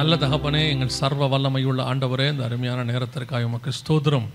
நல்ல தகப்பனே எங்கள் சர்வ வல்லமையுள்ள ஆண்டவரே இந்த அருமையான நேரத்திற்காக உமக்கு ஸ்தோத்திரம்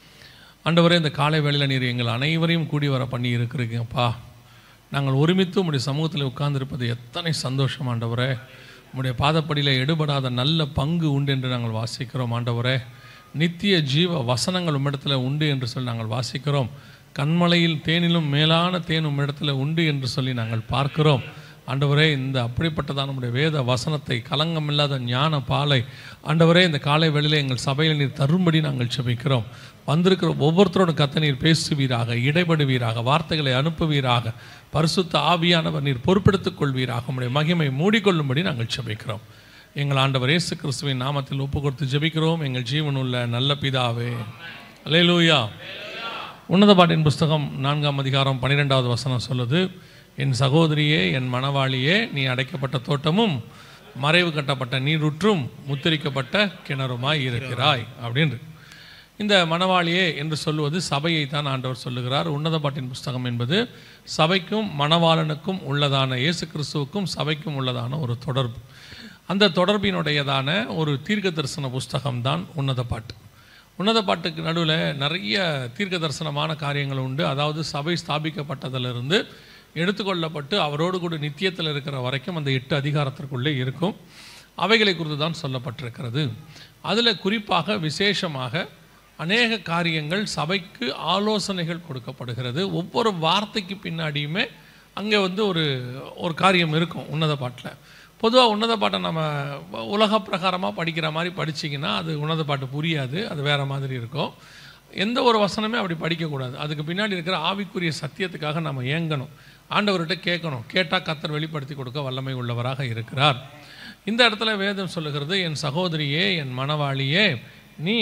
ஆண்டவரே இந்த காலை வேளையில் நீர் எங்கள் அனைவரையும் கூடி வர பண்ணி இருக்கிறீங்கப்பா நாங்கள் ஒருமித்து உம்முடைய சமூகத்தில் உட்கார்ந்திருப்பது எத்தனை சந்தோஷம் ஆண்டவரே உம்முடைய பாதப்படியில் எடுபடாத நல்ல பங்கு உண்டு என்று நாங்கள் வாசிக்கிறோம் ஆண்டவரே நித்திய ஜீவ வசனங்கள் உம்மிடத்தில் உண்டு என்று சொல்லி நாங்கள் வாசிக்கிறோம் கண்மலையில் தேனிலும் மேலான தேன் உம்மிடத்தில் உண்டு என்று சொல்லி நாங்கள் பார்க்கிறோம் ஆண்டவரே இந்த அப்படிப்பட்டதான நம்முடைய வேத வசனத்தை கலங்கமில்லாத ஞான பாலை ஆண்டவரே இந்த காலை வேளையிலே எங்கள் சபையில் நீர் தரும்படி நாங்கள் செபிக்கிறோம் வந்திருக்கிற ஒவ்வொருத்தரோட கத்த நீர் பேசுவீராக இடைபடுவீராக வார்த்தைகளை அனுப்புவீராக பரிசுத்த ஆவியானவர் நீர் பொறுப்பெடுத்துக் கொள்வீராக உம்முடைய மகிமை மூடிக்கொள்ளும்படி நாங்கள் செபிக்கிறோம் எங்கள் ஆண்டவர் இயேசு கிறிஸ்துவின் நாமத்தில் ஒப்பு கொடுத்து ஜெபிக்கிறோம் எங்கள் ஜீவனுள்ள நல்ல பிதாவே அல்லேலூயா உன்னத பாட்டின் புஸ்தகம் நான்காம் அதிகாரம் பன்னிரெண்டாவது வசனம் சொல்லுது என் சகோதரியே என் மணவாளியே நீ அடைக்கப்பட்ட தோட்டமும் மறைவு கட்டப்பட்ட நீரூற்றும் முத்திரிக்கப்பட்ட கிணறுமாய் இருக்கிறாய் அப்படின்னு இந்த மணவாளியே என்று சொல்லுவது சபையை தான் ஆண்டவர் சொல்லுகிறார் உன்னத பாட்டின் புஸ்தகம் என்பது சபைக்கும் மணவாளனுக்கும் உள்ளதான இயேசு கிறிஸ்துவுக்கும் சபைக்கும் உள்ளதான ஒரு தொடர்பு அந்த தொடர்பினுடையதான ஒரு தீர்க்க தரிசன புஸ்தகம் தான் உன்னத பாட்டு உன்னத பாட்டுக்கு நடுவில் நிறைய தீர்க்க தரிசனமான காரியங்கள் உண்டு அதாவது சபை ஸ்தாபிக்கப்பட்டதிலிருந்து எடுத்துக்கொள்ளப்பட்டு அவரோடு கூட நித்தியத்தில் இருக்கிற வரைக்கும் அந்த எட்டு அதிகாரத்திற்குள்ளே இருக்கும் அவைகளை குறித்து தான் சொல்லப்பட்டிருக்கிறது அதில் குறிப்பாக விசேஷமாக அநேக காரியங்கள் சபைக்கு ஆலோசனைகள் கொடுக்கப்படுகிறது ஒவ்வொரு வார்த்தைக்கு பின்னாடியுமே அங்கே வந்து ஒரு ஒரு காரியம் இருக்கும் உன்னத பாட்டில் பொதுவாக உன்னத பாட்டை நம்ம உலக பிரகாரமாக படிக்கிற மாதிரி படிச்சிங்கன்னா அது உன்னத பாட்டு புரியாது அது வேறு மாதிரி இருக்கும் எந்த ஒரு வசனமே அப்படி படிக்கக்கூடாது அதுக்கு பின்னாடி இருக்கிற ஆவிக்குரிய சத்தியத்துக்காக நம்ம ஏங்கணும் ஆண்டவர்கிட்ட கேட்கணும் கேட்டால் கத்தர் வெளிப்படுத்தி கொடுக்க வல்லமை உள்ளவராக இருக்கிறார் இந்த இடத்துல வேதம் சொல்லுகிறது என் சகோதரியே என் மணவாளியே நீ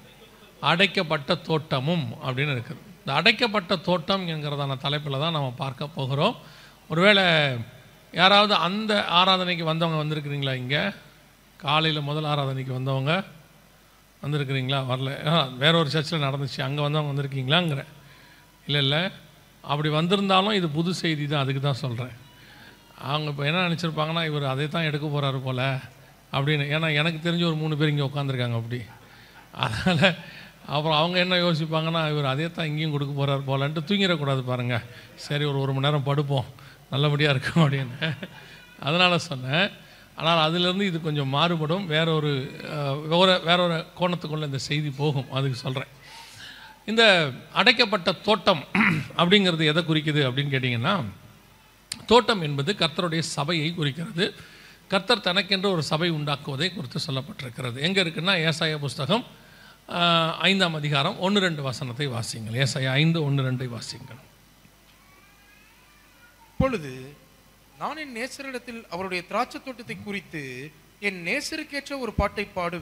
அடைக்கப்பட்ட தோட்டமும் அப்படின்னு இருக்குது இந்த அடைக்கப்பட்ட தோட்டம் என்கிறதான தலைப்பில் தான் நம்ம பார்க்க போகிறோம் ஒருவேளை யாராவது அந்த ஆராதனைக்கு வந்தவங்க வந்திருக்கிறீங்களா இங்கே காலையில் முதல் ஆராதனைக்கு வந்தவங்க வந்திருக்கிறீங்களா வரல ஆ, வேற ஒரு சர்ச்சில் நடந்துச்சு அங்கே வந்தவங்க வந்திருக்கீங்களாங்கிற இல்லை இல்லை அப்படி வந்திருந்தாலும் இது புது செய்தி தான் அதுக்கு தான் சொல்கிறேன் அவங்க இப்போ என்ன நினச்சிருப்பாங்கன்னா இவர் அதை தான் எடுக்க போகிறாரு போல் அப்படின்னு ஏன்னா எனக்கு தெரிஞ்ச ஒரு மூணு பேர் இங்கே உட்காந்துருக்காங்க அப்படி அதனால் அப்புறம் அவங்க என்ன யோசிப்பாங்கன்னா இவர் அதே தான் இங்கேயும் கொடுக்க போகிறார் போலன்ட்டு தூங்கிடக்கூடாது பாருங்கள் சரி ஒரு ஒரு மணி நேரம் படுப்போம் நல்லபடியாக இருக்கும் அப்படின்னு அதனால் சொன்னேன் ஆனால் அதிலிருந்து இது கொஞ்சம் மாறுபடும் வேற ஒரு அஹ், வேற வேற ஒரு கோணத்துக்குள்ள இந்த செய்தி போகும் அதுக்கு சொல்கிறேன் இந்த அடைக்கப்பட்ட தோட்டம் அப்படிங்கிறது எதை குறிக்குது அப்படின்னு கேட்டிங்கன்னா தோட்டம் என்பது கர்த்தருடைய சபையை குறிக்கிறது கர்த்தர் தனக்கென்று ஒரு சபை உண்டாக்குவதை குறித்து சொல்லப்பட்டிருக்கிறது எங்கே இருக்குன்னா ஏசாயா புஸ்தகம் ஆஹ், ஐந்தாம் அதிகாரம் ஒன்று ரெண்டு வசனத்தை வாசிங்கள் ஏசாயா ஐந்து ஒன்று ரெண்டை வாசிங்கள் இப்பொழுது நான் என் நேசரிடத்தில் அவருடைய திராட்சை தோட்டத்தை குறித்து என் நேசருக்கேற்ற ஒரு பாட்டை பாடு